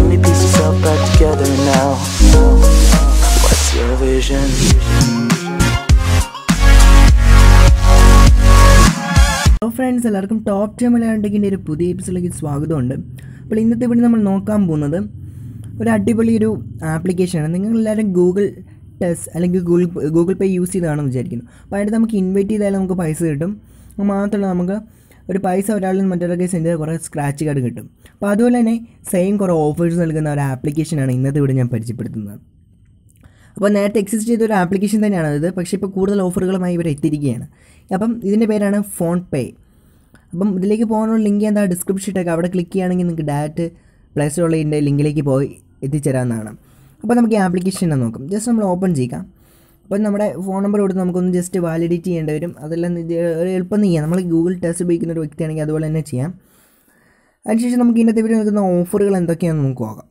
many pieces all back together now. What's your vision? Hello friends എല്ലാവർക്കും top ten മലയാളിൻ്റെ ഒരു പുതിയ എപ്പിസോഡിലേക്ക് സ്വാഗതമുണ്ട് അപ്പോൾ ഇന്നത്തെ ഇവിടെ നമ്മൾ നോക്കാൻ പോകുന്നത് ഒരു അടിപൊളി ഒരു ആപ്ലിക്കേഷനാണ് നിങ്ങൾ എല്ലാവരും ഗൂഗിൾ ടെസ് അല്ലെങ്കിൽ ഗൂഗിൾ ഗൂഗിൾ പേ യൂസ് ചെയ്താണെന്ന് വിചാരിക്കുന്നു അപ്പോൾ അതിൻ്റെ നമുക്ക് ഇൻവൈറ്റ് ചെയ്താൽ നമുക്ക് പൈസ കിട്ടും അത് മാത്രമല്ല നമുക്ക് ഒരു പൈസ ഒരാളിൽ നിന്ന് മറ്റൊരാൾക്ക് സെൻഡ് ചെയ്താൽ കുറേ സ്ക്രാച്ച് കാർഡ് കിട്ടും അപ്പോൾ അതുപോലെ തന്നെ സെയിം കുറേ ഓഫേഴ്സ് നൽകുന്ന ഒരു ആപ്ലിക്കേഷനാണ് ഇന്നത്തെ ഇവിടെ ഞാൻ പരിചയപ്പെടുത്തുന്നത് അപ്പോൾ നേരത്തെ എക്സിസ്റ്റ് ചെയ്ത ഒരു ആപ്ലിക്കേഷൻ തന്നെയാണ് ഇത് പക്ഷേ ഇപ്പോൾ കൂടുതൽ ഓഫറുകളുമായി ഇവർ എത്തിയിരിക്കുകയാണ് അപ്പം ഇതിൻ്റെ പേരാണ് ഫോൺ പേ അപ്പം ഇതിലേക്ക് പോകാനുള്ള ലിങ്ക് എന്താ ഡിസ്ക്രിപ്ഷൻ ഇട്ടേക്ക് അവിടെ ക്ലിക്ക് ചെയ്യുകയാണെങ്കിൽ നിങ്ങൾക്ക് ഡയറക്റ്റ് പ്ലേ സ്റ്റോറിൻ്റെ ലിങ്കിലേക്ക് പോയി എത്തിച്ചേരാവുന്നതാണ് അപ്പോൾ നമുക്ക് ഈ ആപ്ലിക്കേഷൻ നോക്കാം ജസ്റ്റ് നമ്മൾ ഓപ്പൺ ചെയ്യുക അപ്പോൾ നമ്മുടെ ഫോൺ നമ്പർ കൊടുത്ത് നമുക്കൊന്ന് ജസ്റ്റ് വാലിഡേറ്റ് ചെയ്യേണ്ടി വരും അതെല്ലാം ഇത് ഒരു എളുപ്പം ചെയ്യാം നമ്മൾ ഗൂഗിൾ ടെസ്റ്റ് ഉപയോഗിക്കുന്ന ഒരു വ്യക്തിയാണെങ്കിൽ അതുപോലെ തന്നെ ചെയ്യാം അതിനുശേഷം നമുക്ക് ഇതിനകത്ത് ഇവർ നൽകുന്ന ഓഫറുകൾ എന്തൊക്കെയാണെന്ന് നമുക്ക് നോക്കാം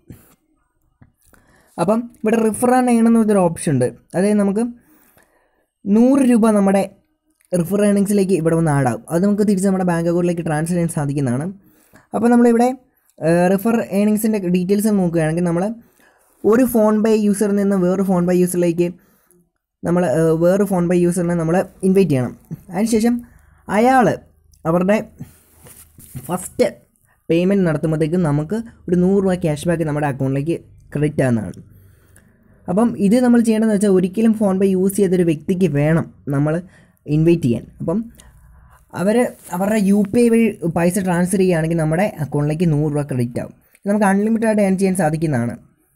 അപ്പം ഇവിടെ റിഫർ ആൻഡ് ഏൺ എന്നൊരു ഓപ്ഷൻ ഉണ്ട് അതായത് നമുക്ക് നൂറ് രൂപ നമ്മുടെ റിഫർ ഏണിങ്സിലേക്ക് ഇവിടെ വന്ന് ആഡാവും അത് നമുക്ക് തിരിച്ച് നമ്മുടെ ബാങ്ക് അക്കൗണ്ടിലേക്ക് ട്രാൻസ്ഫർ ചെയ്യാൻ സാധിക്കുന്നതാണ് അപ്പോൾ നമ്മളിവിടെ റിഫർ ഏണിങ്സിൻ്റെ ഡീറ്റെയിൽസ് നോക്കുകയാണെങ്കിൽ നമ്മൾ ഒരു ഫോൺ പേ യൂസറിൽ നിന്ന് വേറൊരു ഫോൺ പേ യൂസറിലേക്ക് നമ്മൾ വേറൊരു ഫോൺ പേ യൂസറിനെ നമ്മൾ ഇൻവൈറ്റ് ചെയ്യണം അതിനുശേഷം അയാൾ അവരുടെ ഫസ്റ്റ് പേയ്മെൻറ്റ് നടത്തുമ്പോഴത്തേക്കും നമുക്ക് ഒരു നൂറ് രൂപ ക്യാഷ് ബാക്ക് നമ്മുടെ അക്കൗണ്ടിലേക്ക് ക്രെഡിറ്റ് ആകുന്നതാണ് അപ്പം ഇത് നമ്മൾ ചെയ്യേണ്ടതെന്ന് വെച്ചാൽ ഒരിക്കലും ഫോൺ പേ യൂസ് ചെയ്തൊരു വ്യക്തിക്ക് വേണം നമ്മൾ ഇൻവൈറ്റ് ചെയ്യാൻ അപ്പം അവർ അവരുടെ യു പി ഐ വഴി പൈസ ട്രാൻസ്ഫർ ചെയ്യുകയാണെങ്കിൽ നമ്മുടെ അക്കൗണ്ടിലേക്ക് നൂറ് രൂപ ക്രെഡിറ്റ് ആവും ഇത് നമുക്ക് അൺലിമിറ്റഡ് ആയിട്ട് ഏൺ ചെയ്യാൻ സാധിക്കുന്നതാണ്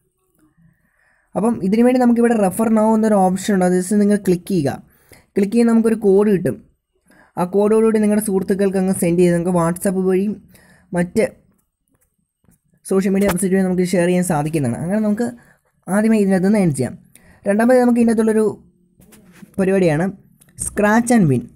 അപ്പം ഇതിനു വേണ്ടി നമുക്കിവിടെ റെഫർ നൗ എന്നൊരു ഓപ്ഷൻ ഉണ്ട് അത് ജസ്റ്റ് നിങ്ങൾ ക്ലിക്ക് ചെയ്യുക ക്ലിക്ക് ചെയ്യുമ്പോൾ നമുക്കൊരു കോഡ് കിട്ടും ആ കോഡോടുകൂടി നിങ്ങളുടെ സുഹൃത്തുക്കൾക്ക് അങ്ങ് സെൻഡ് ചെയ്ത് നിങ്ങൾക്ക് വാട്സപ്പ് വഴിയും മറ്റ് സോഷ്യൽ മീഡിയ വെബ്സൈറ്റ് വഴി നമുക്ക് ഷെയർ ചെയ്യാൻ സാധിക്കുന്നതാണ് അങ്ങനെ നമുക്ക് ആദ്യമായി ഇതിനകത്ത് നിന്ന് ഏൺ ചെയ്യാം രണ്ടാമത് നമുക്ക് ഇതിനകത്തുള്ളൊരു പരിപാടിയാണ് സ്ക്രാച്ച് ആൻഡ് വിൻ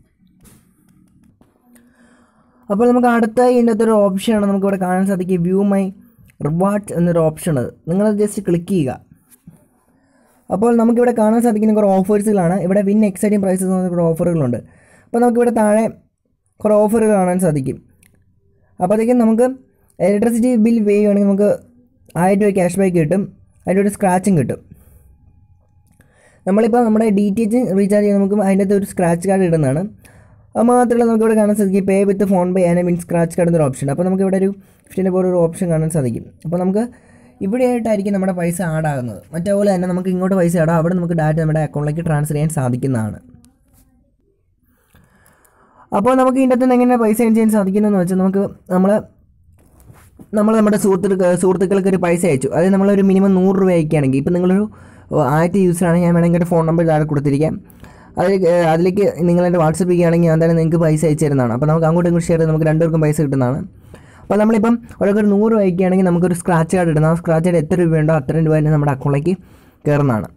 അപ്പോൾ നമുക്ക് അടുത്തായി ഇതിനകത്തൊരു ഓപ്ഷനാണ് നമുക്കിവിടെ കാണാൻ സാധിക്കുക വ്യൂ മൈ റിവാർഡ്സ് എന്നൊരു ഓപ്ഷൻ ഉണ്ട് നിങ്ങളത് ജസ്റ്റ് ക്ലിക്ക് ചെയ്യുക അപ്പോൾ നമുക്കിവിടെ കാണാൻ സാധിക്കുന്ന കുറേ ഓഫേഴ്സുകളാണ് ഇവിടെ വിൻ എക്സൈറ്റിംഗ് പ്രൈസസ് എന്ന കുറേ ഓഫറുകളുണ്ട് അപ്പോൾ നമുക്കിവിടെ താഴെ കുറേ ഓഫറുകൾ കാണാൻ സാധിക്കും അപ്പോഴത്തേക്കും നമുക്ക് ഇലക്ട്രിസിറ്റി ബിൽ പേ ചെയ്യുകയാണെങ്കിൽ നമുക്ക് ആയിരം രൂപ ക്യാഷ് ബാക്ക് കിട്ടും അതിൻ്റെ ഒരു സ്ക്രാച്ചും കിട്ടും നമ്മളിപ്പോൾ നമ്മുടെ ഡി ടി എച്ച് റീചാർജ് ചെയ്യാൻ നമുക്ക് അതിൻ്റെ അകത്ത് ഒരു സ്ക്രാച്ച് കാർഡ് ഇടുന്നതാണ് അത് മാത്രമല്ല നമുക്ക് ഇവിടെ കാണാൻ സാധിക്കും pay with PhonePe and mean scratch card എന്നൊരു ഓപ്ഷൻ അപ്പോൾ നമുക്ക് ഇവിടെ ഒരു ഫിഫ്റ്റീൻ്റെ പോലെ ഒരു ഓപ്ഷൻ കാണാൻ സാധിക്കും അപ്പോൾ നമുക്ക് ഇവിടെയായിട്ടായിരിക്കും നമ്മുടെ പൈസ ആഡ് ആകുന്നത് മറ്റേപോലെ തന്നെ നമുക്ക് ഇങ്ങോട്ട് പൈസ ആടാം അവിടെ നമുക്ക് ഡയറക്റ്റ് നമ്മുടെ അക്കൗണ്ടിലേക്ക് ട്രാൻസ്ഫർ ചെയ്യാൻ സാധിക്കുന്നതാണ് അപ്പോൾ നമുക്ക് ഇതിൻ്റെ അകത്ത് എങ്ങനെ പൈസ ഏൺ ചെയ്യാൻ സാധിക്കുന്നതെന്ന് വെച്ചാൽ നമുക്ക് നമ്മൾ നമ്മൾ നമ്മുടെ സുഹൃത്തുക്കൾ സുഹൃത്തുക്കൾക്ക് ഒരു പൈസ അയച്ചു അതായത് നമ്മളൊരു മിനിമം നൂറ് രൂപ അയക്കുകയാണെങ്കിൽ ഇപ്പോൾ നിങ്ങളൊരു ആദ്യത്തെ യൂസറാണ് ഞാൻ വേണമെങ്കിൽ എൻ്റെ ഫോൺ നമ്പർ താഴെ കൊടുത്തിരിക്കാം അതിൽ അതിലേക്ക് നിങ്ങൾ എൻ്റെ വാട്സപ്പ് ചെയ്യുകയാണെങ്കിൽ ഞാൻ തന്നെ നിങ്ങൾക്ക് പൈസ അയച്ചു തരുന്നതാണ് അപ്പോൾ നമുക്ക് അങ്ങോട്ടും ഇങ്ങോട്ട് ഷെയർ ചെയ്ത് നമുക്ക് രണ്ടുപേർക്കും പൈസ കിട്ടുന്നതാണ് അപ്പോൾ നമ്മളിപ്പം ഒരാൾക്ക് ഒരു നൂറ് രൂപ അയക്കുകയാണെങ്കിൽ നമുക്കൊരു സ്ക്രാച്ച് കാർഡ് ഇടുന്ന ആ സ്ക്രാച്ച് കാർഡ് എത്ര രൂപയുണ്ടോ അത്രയും രൂപ തന്നെ നമ്മുടെ അക്കൗണ്ടിലേക്ക് കയറുന്നതാണ്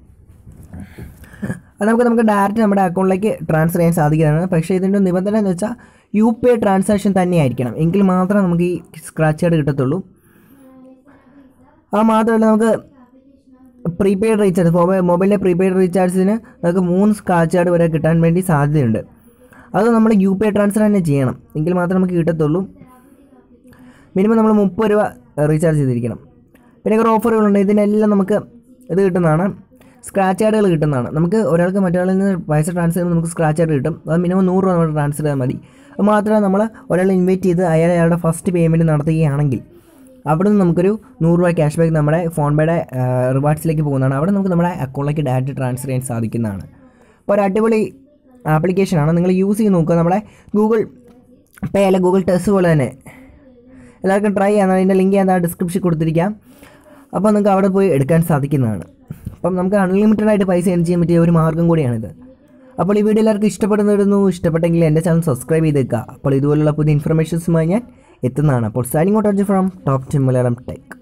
അത് നമുക്ക് നമുക്ക് ഡയറക്റ്റ് നമ്മുടെ അക്കൗണ്ടിലേക്ക് ട്രാൻസ്ഫർ ചെയ്യാൻ സാധിക്കുന്നതാണ് പക്ഷേ ഇതിൻ്റെ നിബന്ധന എന്ന് വെച്ചാൽ യു പി ഐ ട്രാൻസാക്ഷൻ തന്നെ ആയിരിക്കണം എങ്കിൽ മാത്രമേ നമുക്ക് ഈ സ്ക്രാച്ച് കാർഡ് കിട്ടത്തുള്ളൂ അത് മാത്രമല്ല നമുക്ക് പ്രീപെയ്ഡ് റീചാർജ് മൊബൈൽ മൊബൈലിലെ പ്രീപെയ്ഡ് റീചാർജിന് നമുക്ക് മൂന്ന് സ്ക്രാച്ച് കാർഡ് വരെ കിട്ടാൻ വേണ്ടി സാധ്യതയുണ്ട് അത് നമ്മൾ യു പി ഐ ട്രാൻസ്ഫർ തന്നെ ചെയ്യണം എങ്കിൽ മാത്രമേ നമുക്ക് കിട്ടത്തുള്ളൂ മിനിമം നമ്മൾ മുപ്പത് രൂപ റീചാർജ് ചെയ്തിരിക്കണം പിന്നെ കുറേ ഓഫറുകളുണ്ട് ഇതിനെല്ലാം നമുക്ക് ഇത് കിട്ടുന്നതാണ് സ്ക്രാച്ച് കാർഡുകൾ കിട്ടുന്നതാണ് നമുക്ക് ഒരാൾക്ക് മറ്റൊരാളിൽ നിന്ന് പൈസ ട്രാൻസ്ഫർ ചെയ്യുമ്പോൾ നമുക്ക് സ്ക്രാച്ച് കാർഡ് കിട്ടും അത് മിനിമം നൂറ് രൂപ നമ്മൾ ട്രാൻസ്ഫർ ചെയ്താൽ മതി അത് മാത്രമല്ല നമ്മൾ ഒരാളെ ഇൻവൈറ്റ് ചെയ്ത് അയാൾ അയാളുടെ ഫസ്റ്റ് പേയ്മെൻറ്റ് നടത്തുകയാണെങ്കിൽ അവിടെ നിന്ന് നമുക്കൊരു നൂറ് രൂപ ക്യാഷ് ബാക്ക് നമ്മുടെ ഫോൺ പേയുടെ റിവാർഡ്സിലേക്ക് പോകുന്നതാണ് അവിടെ നമുക്ക് നമ്മുടെ അക്കൗണ്ടിലേക്ക് ഡയറക്റ്റ് ട്രാൻസ്ഫർ ചെയ്യാൻ സാധിക്കുന്നതാണ് അപ്പോൾ ഒരു അടിപൊളി ആപ്ലിക്കേഷനാണ് നിങ്ങൾ യൂസ് ചെയ്ത് നോക്കുക നമ്മുടെ ഗൂഗിൾ പേ അല്ല ഗൂഗിൾ ടെസ്റ്റ് പോലെ തന്നെ എല്ലാവർക്കും ട്രൈ ചെയ്യാം അതിൻ്റെ ലിങ്ക് ഞാൻ ഡിസ്ക്രിപ്ഷൻ കൊടുത്തിരിക്കാം അപ്പോൾ നിങ്ങൾക്ക് അവിടെ പോയി എടുക്കാൻ സാധിക്കുന്നതാണ് അപ്പം നമുക്ക് അൺലിമിറ്റഡ് ആയിട്ട് പൈസ ഏൺ ചെയ്യാൻ പറ്റിയ ഒരു മാർഗ്ഗം കൂടിയാണിത് അപ്പോൾ ഈ വീഡിയോ എല്ലാവർക്കും ഇഷ്ടപ്പെടുന്നിരുന്നു ഇഷ്ടപ്പെട്ടെങ്കിൽ എൻ്റെ ചാനൽ സബ്സ്ക്രൈബ് ചെയ്തേക്കുക അപ്പോൾ ഇതുപോലുള്ള പുതിയ ഇൻഫർമേഷൻസുമായി ഞാൻ എത്തുന്നതാണ് അപ്പോൾ signing out from top ten Malayalam tech